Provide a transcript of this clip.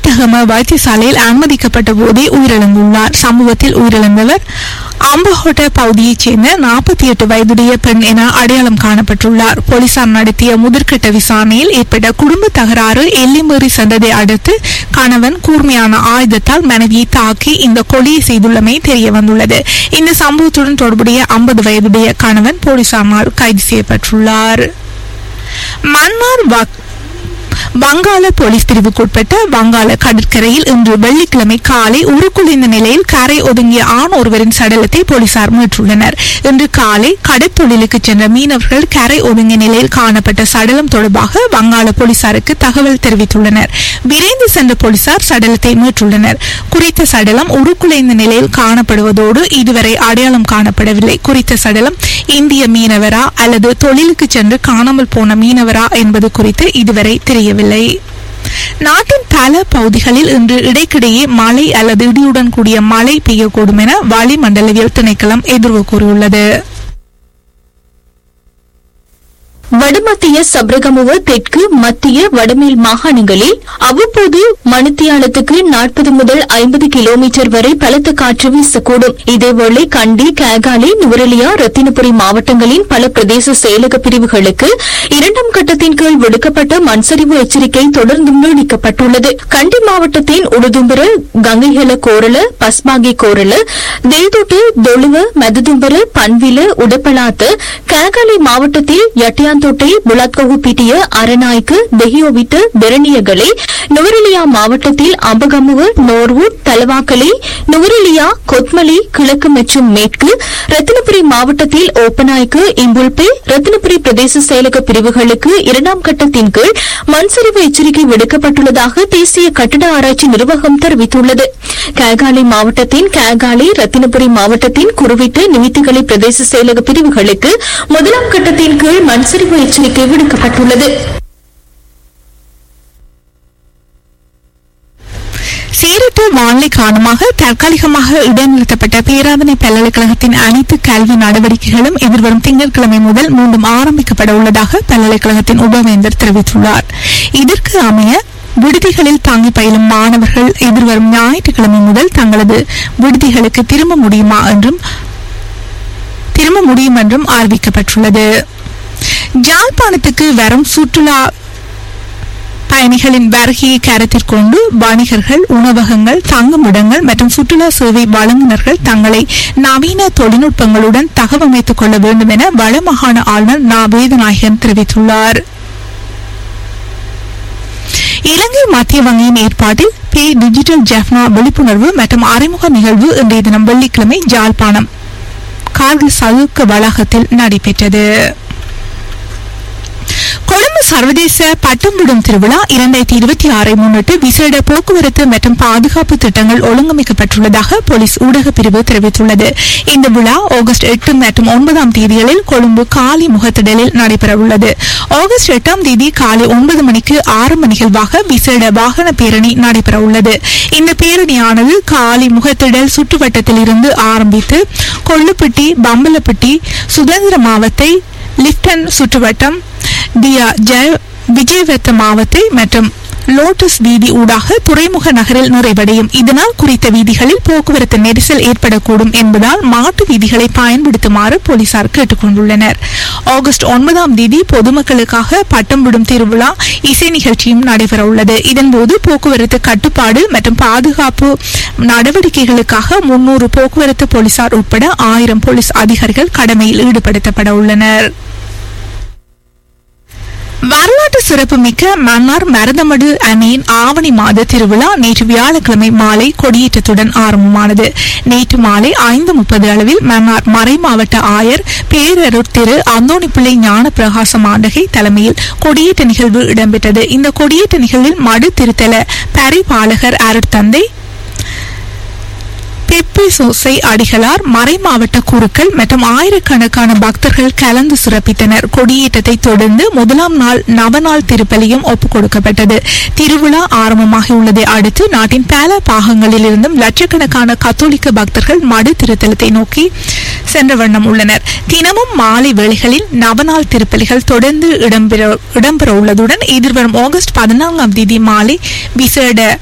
மதுரதகம வைத்தியசாலையில் அனுமதிக்கப்பட்ட போதே உயிரிழந்துள்ளார் சம்பவத்தில் உயிரிழந்தவர் அம்பஹோட்ட பகுதியைச் சேர்ந்த நாற்பத்தி எட்டு வயதுடைய பெண் என அடையாளம் காணப்பட்டுள்ளார் போலீசார் நடத்திய முதற்கட்ட விசாரணையில் ஏற்பட்ட குடும்ப தகராறு எல்லைமீறி சென்றதை அடுத்து கணவன் கூர்மையான ஆயுதத்தால் மனைவியை தாக்கி இந்த கொலையை செய்துள்ளமை தெரிய வந்துள்ளது இந்த சம்பவத்துடன் தொடர்புடைய ஐம்பது வயதுடைய கணவன் போலீசாரால் கைது செய்யப்பட்டுள்ளார் மன்னார் வக்- வங்காள போலீஸ் பிரிவுக்குட்பட்ட வங்காள கடற்கரையில் இன்று வெள்ளிக்கிழமை காலை உருக்குலைந்த நிலையில் கரை ஒதுங்கிய ஆண் ஒருவரின் சடலத்தை போலீசார் மீட்டுள்ளனர் இன்று காலை கடற்தொழிலுக்கு சென்ற மீனவர்கள் கரை ஒதுங்கிய நிலையில் காணப்பட்ட சடலம் தொடர்பாக வங்காள போலீசாருக்கு தகவல் தெரிவித்துள்ளனர் விரைந்து சென்ற போலீசார் சடலத்தை மீட்டுள்ளனர் குறித்த சடலம் உருக்குலைந்த நிலையில் காணப்படுவதோடு இதுவரை அடையாளம் காணப்படவில்லை குறித்த சடலம் இந்திய மீனவரா அல்லது தொழிலுக்கு சென்று காணாமல் போன மீனவரா என்பது குறித்து இதுவரை தெரியவில்லை நாட்டின் பல பகுதிகளில் இன்று இடைக்கிடையே மழை அல்லது இடியுடன் கூடிய மழை பெய்யக்கூடும் என வளிமண்டலவியல் திணைக்களம் எதிர்வு கூறியுள்ளது வடமத்திய சப்ரகமுவ தெற்கு மத்திய வடமேல் மாகாணங்களில் அவ்வப்போது மணித்தியாலத்துக்கு நாற்பது முதல் ஐம்பது கிலோமீட்டர் வரை பலத்த காற்று வீசக்கூடும் இதேவேளை கண்டி கேகாலி நுவரெலியா ரத்தினபுரி மாவட்டங்களின் பல பிரதேச செயலக பிரிவுகளுக்கு இரண்டாம் கட்டத்தின் கீழ் விடுக்கப்பட்ட மண்சரிவு எச்சரிக்கை தொடர்ந்து நீடிக்கப்பட்டுள்ளது கண்டி மாவட்டத்தின் உடுதும்புர கங்கைஹல கோரல பஸ்பாகி கோரல தேதோட்டு தொழுவ மெததும்பர பன்வில உடப்பலாத்து கேகாலி மாவட்டத்தில் யட்டியாந்தோட்டை புலாத்கஹு பிட்டிய அரநாய்க்கு தெஹியோவிட்டு பெரணியகளே நுவரெலியா மாவட்டத்தில் அம்பகமுவ நோர்வுட் தலவாக்கலை நுவரெலியா கொத்மலி கிழக்கு மற்றும் மேற்கு ரத்தினபுரி மாவட்டத்தில் ஓப்பனாய்க்கு இம்புல்பே ரத்தினபுரி பிரதேச செயலக பிரிவுகளுக்கு இரண்டாம் கட்டத்தின் கீழ் மண்சரிவு எச்சரிக்கை விடுக்கப்பட்டுள்ளதாக தேசிய கட்டட ஆராய்ச்சி நிர்வாகம் தெரிவித்துள்ளது கேகாலி மாவட்டத்தின் கேகாலி ரத்தினபுரி மாவட்டத்தின் குருவிட்டு நிமித்திகளி பிரதேச செயலக பிரிவுகளுக்கு முதலாம் கட்டத்தின் கீழ் மண்சரிவு எச்சரிக்கை விடுக்கப்பட்டுள்ளது சீரற்ற வானிலை காரணமாக தற்காலிகமாக இடைநிறுத்தப்பட்ட பேராதனை பல்கலைக்கழகத்தின் அனைத்து கல்வி நடவடிக்கைகளும் எதிர்வரும் திங்கட்கிழமை முதல் மீண்டும் ஆரம்பிக்கப்பட உள்ளதாக பல்கலைக்கழகத்தின் உபவேந்தர் தெரிவித்துள்ளார் இதற்கு அமைய விடுதிகளில் தங்கி பயிலும் மாணவர்கள் எதிர்வரும் ஞாயிற்றுக்கிழமை முதல் தங்களது விடுதிகளுக்கு திரும்ப முடியுமா என்றும் திரும்ப முடியும் என்றும் அறிவிக்கப்பட்டுள்ளது ஜாழ்ப்பாணத்துக்கு வரும் சுற்றுலா பயணிகளின் வருகையை கருத்தில் கொண்டு வணிகர்கள் உணவகங்கள் தங்குமிடங்கள் மற்றும் சுற்றுலா சேவை வழங்குநர்கள் தங்களை நவீன தொழில்நுட்பங்களுடன் தகவமைத்துக் கொள்ள வேண்டும் என வடமாகாண ஆளுநர் நா வேதநாயகன் தெரிவித்துள்ளார் இலங்கை மத்திய வங்கியின் ஏற்பாட்டில் பே டிஜிட்டல் ஜெஃப்னா விழிப்புணர்வு மற்றும் அறிமுக நிகழ்வு இன்றைய தினம் வெள்ளிக்கிழமை ஜாழ்ப்பாணம் கார்கில் சதுக்க வளாகத்தில் நடைபெற்றது கொழும்பு சர்வதேச பட்டம் விடும் திருவிழா இரண்டாயிரத்தி இருபத்தி ஆறை முன்னிட்டு விசேட போக்குவரத்து மற்றும் பாதுகாப்பு திட்டங்கள் ஒழுங்கமைக்கப்பட்டுள்ளதாக போலீஸ் ஊடகப் பிரிவு தெரிவித்துள்ளது இந்த விழா ஆகஸ்ட் எட்டு மற்றும் ஒன்பதாம் தேதிகளில் கொழும்பு காலி முகத்திடலில் நடைபெறவுள்ளது ஆகஸ்ட் எட்டாம் தேதி காலை ஒன்பது மணிக்கு ஆரம்ப நிகழ்வாக விசேட வாகன பேரணி நடைபெறவுள்ளது இந்த பேரணியானது காலி முகத்திடல் சுற்றுவட்டத்தில் இருந்து ஆரம்பித்து கொள்ளுப்பட்டி பம்பலப்பட்டி சுதந்திர மாவத்தை லிப்டன் சுற்றுவட்டம் தியா ஜெய விஜயவர்த்த மாவத்தை மற்றும் லோட்டஸ் வீதி ஊடாக துறைமுக நகரில் நிறைவடையும் இதனால் குறித்த வீதிகளில் போக்குவரத்து நெரிசல் ஏற்படக்கூடும் என்பதால் மாட்டு வீதிகளை பயன்படுத்துமாறு போலீசார் கேட்டுக் கொண்டுள்ளனர் ஆகஸ்ட் ஒன்பதாம் தேதி பொதுமக்களுக்காக பட்டம் விடும் திருவிழா இசை நிகழ்ச்சியும் நடைபெறவுள்ளது இதன்போது போக்குவரத்து கட்டுப்பாடு மற்றும் பாதுகாப்பு நடவடிக்கைகளுக்காக முன்னூறு போக்குவரத்து போலீசார் உட்பட ஆயிரம் போலீஸ் அதிகாரிகள் கடமையில் ஈடுபடுத்தப்பட உள்ளனர் வரலாற்று சிறப்புமிக்க மன்னார் மருதமடு அணையின் ஆவணி மாத திருவிழா நேற்று வியாழக்கிழமை மாலை கொடியேற்றத்துடன் ஆரம்பமானது நேற்று மாலை ஐந்து முப்பது அளவில் மன்னார் மறைமாவட்ட ஆயர் பேரருட் திரு அந்தோணிப்பிள்ளை ஞான பிரகாசம் ஆண்டகை தலைமையில் கொடியேற்ற நிகழ்வு இடம்பெற்றது இந்த கொடியேற்ற நிகழ்வில் மடு திருத்தல பரிபாலகர் அருட்தந்தை பெப்பி சோசை அடிகளார் மறைமாவட்ட குருக்கள் மற்றும் ஆயிரக்கணக்கான பக்தர்கள் கலந்து சிறப்பித்தனர் கொடியேற்றத்தை தொடர்ந்து முதலாம் நாள் நவநாள் திருப்பலியும் ஒப்புக் கொடுக்கப்பட்டது திருவிழா ஆரம்பமாகியுள்ளதை அடுத்து நாட்டின் பல பாகங்களில் இருந்தும் லட்சக்கணக்கான கத்தோலிக்க பக்தர்கள் மடு திருத்தலத்தை நோக்கி சென்ற வண்ணம் உள்ளனர் தினமும் மாலை வேளைகளில் நவநாள் திருப்பலிகள் தொடர்ந்து இடம்பெற இடம்பெற உள்ளதுடன் எதிர்வரும் ஆகஸ்ட் பதினான்காம் தேதி மாலை விசேட